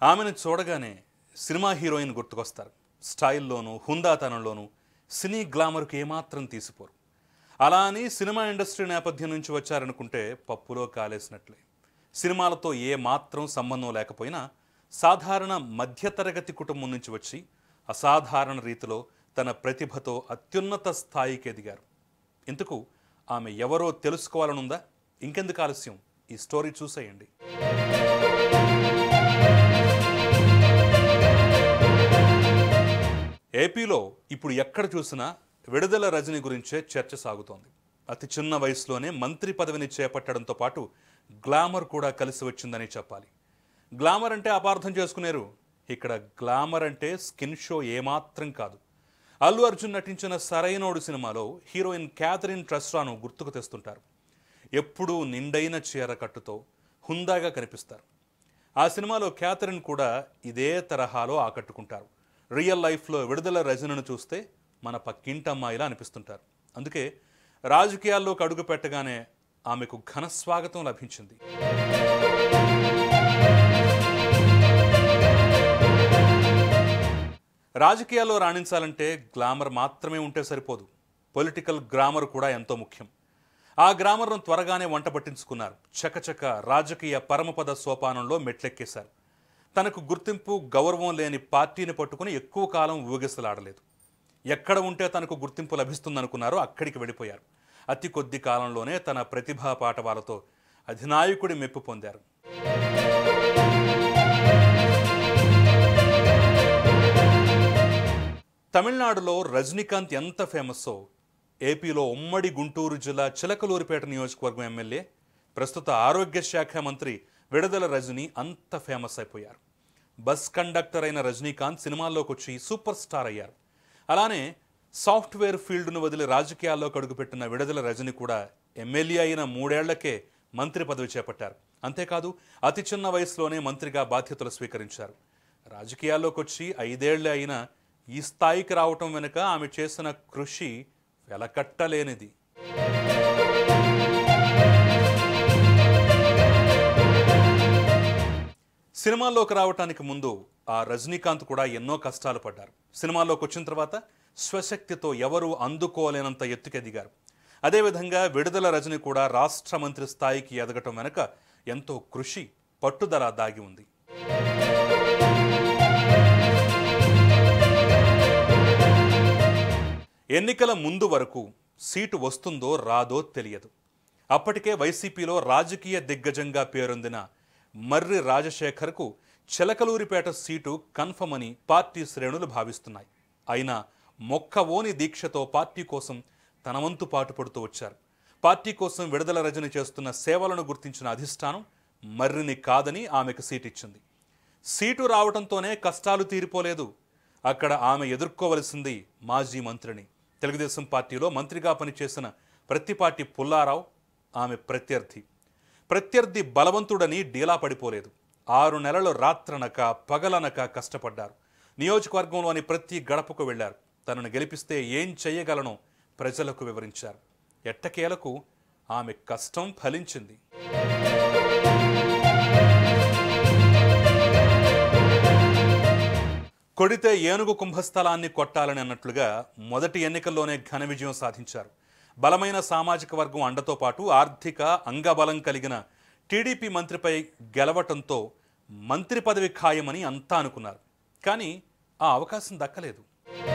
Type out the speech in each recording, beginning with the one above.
ఆమెను చూడగానే cinema heroine గుర్తుకొస్తారు స్టైల్లోనూ హుందాతనంలోనూ సినీ గ్లామర్కి ఏమాత్రం తీసిపోరు అలా అని సినిమా ఇండస్ట్రీ నేపథ్యం నుంచి వచ్చారనుకుంటే పప్పులో కాలేసినట్లే సినిమాలతో ఏ మాత్రం సంబంధం లేకపోయినా సాధారణ మధ్యతరగతి కుటుంబం నుంచి వచ్చి అసాధారణ రీతిలో తన ప్రతిభతో అత్యున్నత స్థాయికి ఎదిగారు ఇందుకు ఆమె ఎవరో తెలుసుకోవాలనుందా ఇంకెందుకు ఆలస్యం ఈ స్టోరీ చూసేయండి ఏపీలో ఇప్పుడు ఎక్కడ చూసినా విడుదల రజని గురించే చర్చ సాగుతోంది అతి చిన్న వయసులోనే మంత్రి పదవిని చేపట్టడంతో పాటు గ్లామర్ కూడా కలిసి వచ్చిందని చెప్పాలి గ్లామర్ అంటే అపార్థం చేసుకునేరు ఇక్కడ గ్లామర్ అంటే స్కిన్ షో ఏమాత్రం కాదు అల్లు అర్జున్ నటించిన సరైనోడు సినిమాలో హీరోయిన్ క్యాథరిన్ ట్రస్రాను గుర్తుకు తెస్తుంటారు ఎప్పుడూ నిండైన చీర కట్టుతో హుందాగా కనిపిస్తారు ఆ సినిమాలో క్యాథరిన్ కూడా ఇదే తరహాలో ఆకట్టుకుంటారు రియల్ లైఫ్లో విడుదల రజనను చూస్తే మన పక్కింటమ్మాయిలా అనిపిస్తుంటారు అందుకే రాజకీయాల్లోకి అడుగు పెట్టగానే ఆమెకు ఘన స్వాగతం లభించింది రాజకీయాల్లో రాణించాలంటే గ్లామర్ మాత్రమే ఉంటే సరిపోదు పొలిటికల్ గ్రామర్ కూడా ఎంతో ముఖ్యం ఆ గ్రామర్ను త్వరగానే వంట పట్టించుకున్నారు చకచక రాజకీయ పరమపద సోపానంలో మెట్లెక్కేశారు తనకు గుర్తింపు గౌరవం లేని పార్టీని పట్టుకుని ఎక్కువ కాలం ఊగిసలాడలేదు ఎక్కడ ఉంటే తనకు గుర్తింపు లభిస్తుందనుకున్నారో అక్కడికి వెళ్ళిపోయారు అతి కొద్ది కాలంలోనే తన ప్రతిభా పాటవాలతో అధినాయకుడి మెప్పు పొందారు తమిళనాడులో రజనీకాంత్ ఎంత ఫేమస్సో ఏపీలో ఉమ్మడి గుంటూరు జిల్లా చిలకలూరిపేట నియోజకవర్గం ఎమ్మెల్యే ప్రస్తుత ఆరోగ్య శాఖ మంత్రి విడుదల రజనీ అంత ఫేమస్ అయిపోయారు బస్ కండక్టర్ అయిన రజనీకాంత్ సినిమాల్లోకి వచ్చి సూపర్ స్టార్ అయ్యారు అలానే సాఫ్ట్వేర్ ఫీల్డ్ను వదిలి రాజకీయాల్లోకి అడుగుపెట్టిన విడుదల రజని కూడా ఎమ్మెల్యే అయిన మూడేళ్లకే మంత్రి పదవి చేపట్టారు అంతేకాదు అతి చిన్న వయసులోనే మంత్రిగా బాధ్యతలు స్వీకరించారు రాజకీయాల్లోకి వచ్చి ఐదేళ్లే అయినా ఈ స్థాయికి రావటం వెనుక ఆమె చేసిన కృషి వెలకట్టలేనిది సినిమాల్లోకి రావటానికి ముందు ఆ రజనీకాంత్ కూడా ఎన్నో కష్టాలు పడ్డారు సినిమాల్లోకి వచ్చిన తర్వాత స్వశక్తితో ఎవరూ అందుకోలేనంత ఎత్తుకెదిగారు అదేవిధంగా విడుదల రజని కూడా రాష్ట్ర మంత్రి స్థాయికి ఎదగటం వెనుక ఎంతో కృషి పట్టుదల దాగి ఉంది ఎన్నికల ముందు వరకు సీటు వస్తుందో రాదో తెలియదు అప్పటికే వైసీపీలో రాజకీయ దిగ్గజంగా పేరొందిన మర్రి రాజశేఖర్కు చిలకలూరిపేట సీటు కన్ఫర్మ్ అని పార్టీ శ్రేణులు భావిస్తున్నాయి అయినా మొక్కవోని దీక్షతో పార్టీ కోసం తన వంతు పాటుపడుతూ వచ్చారు పార్టీ కోసం విడుదల రజని చేస్తున్న సేవలను గుర్తించిన అధిష్టానం మర్రిని కాదని ఆమెకు సీట్ ఇచ్చింది సీటు రావడంతోనే కష్టాలు తీరిపోలేదు అక్కడ ఆమె ఎదుర్కోవలసింది మాజీ మంత్రిని తెలుగుదేశం పార్టీలో మంత్రిగా పనిచేసిన ప్రత్తిపాటి పుల్లారావు ఆమె ప్రత్యర్థి ప్రత్యర్థి బలవంతుడని డీలా పడిపోలేదు ఆరు నెలలు రాత్రనక పగలనక కష్టపడ్డారు నియోజకవర్గంలోని ప్రతి గడపకు వెళ్లారు తనను గెలిపిస్తే ఏం చెయ్యగలనో ప్రజలకు వివరించారు ఎట్టకేలకు ఆమె కష్టం ఫలించింది కొడితే ఏనుగు కుంభస్థలాన్ని కొట్టాలని అన్నట్లుగా మొదటి ఎన్నికల్లోనే ఘన విజయం సాధించారు బలమైన సామాజిక వర్గం అండతో పాటు ఆర్థిక అంగబలం కలిగిన టీడీపీ మంత్రిపై గెలవటంతో మంత్రి పదవి ఖాయమని అంతా అనుకున్నారు కానీ ఆ అవకాశం దక్కలేదు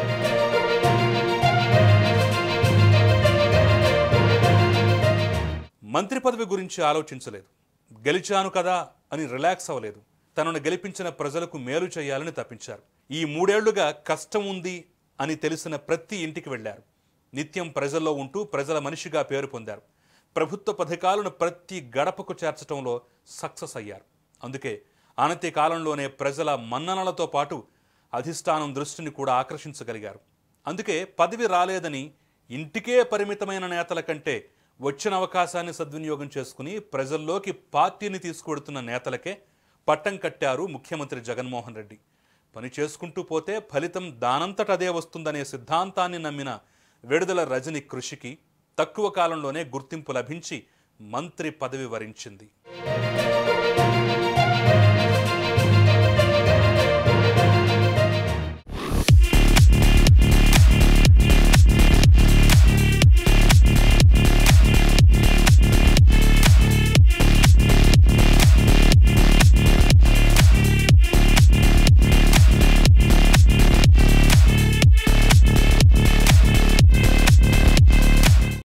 మంత్రి పదవి గురించి ఆలోచించలేదు గెలిచాను కదా అని రిలాక్స్ అవ్వలేదు తనను గెలిపించిన ప్రజలకు మేలు చేయాలని తప్పించారు ఈ మూడేళ్లుగా కష్టం ఉంది అని తెలిసిన ప్రతి ఇంటికి వెళ్లారు నిత్యం ప్రజల్లో ఉంటూ ప్రజల మనిషిగా పేరు పొందారు ప్రభుత్వ పథకాలను ప్రతి గడపకు చేర్చడంలో సక్సెస్ అయ్యారు అందుకే అనతి కాలంలోనే ప్రజల మన్ననలతో పాటు అధిష్టానం దృష్టిని కూడా ఆకర్షించగలిగారు అందుకే పదవి రాలేదని ఇంటికే పరిమితమైన నేతల కంటే వచ్చిన అవకాశాన్ని సద్వినియోగం చేసుకుని ప్రజల్లోకి పార్టీని తీసుకువెడుతున్న నేతలకే పట్టం కట్టారు ముఖ్యమంత్రి జగన్మోహన్ రెడ్డి పని చేసుకుంటూ పోతే ఫలితం దానంతట అదే వస్తుందనే సిద్ధాంతాన్ని నమ్మిన విడుదల రజని కృషికి తక్కువ కాలంలోనే గుర్తింపు లభించి మంత్రి పదవి వరించింది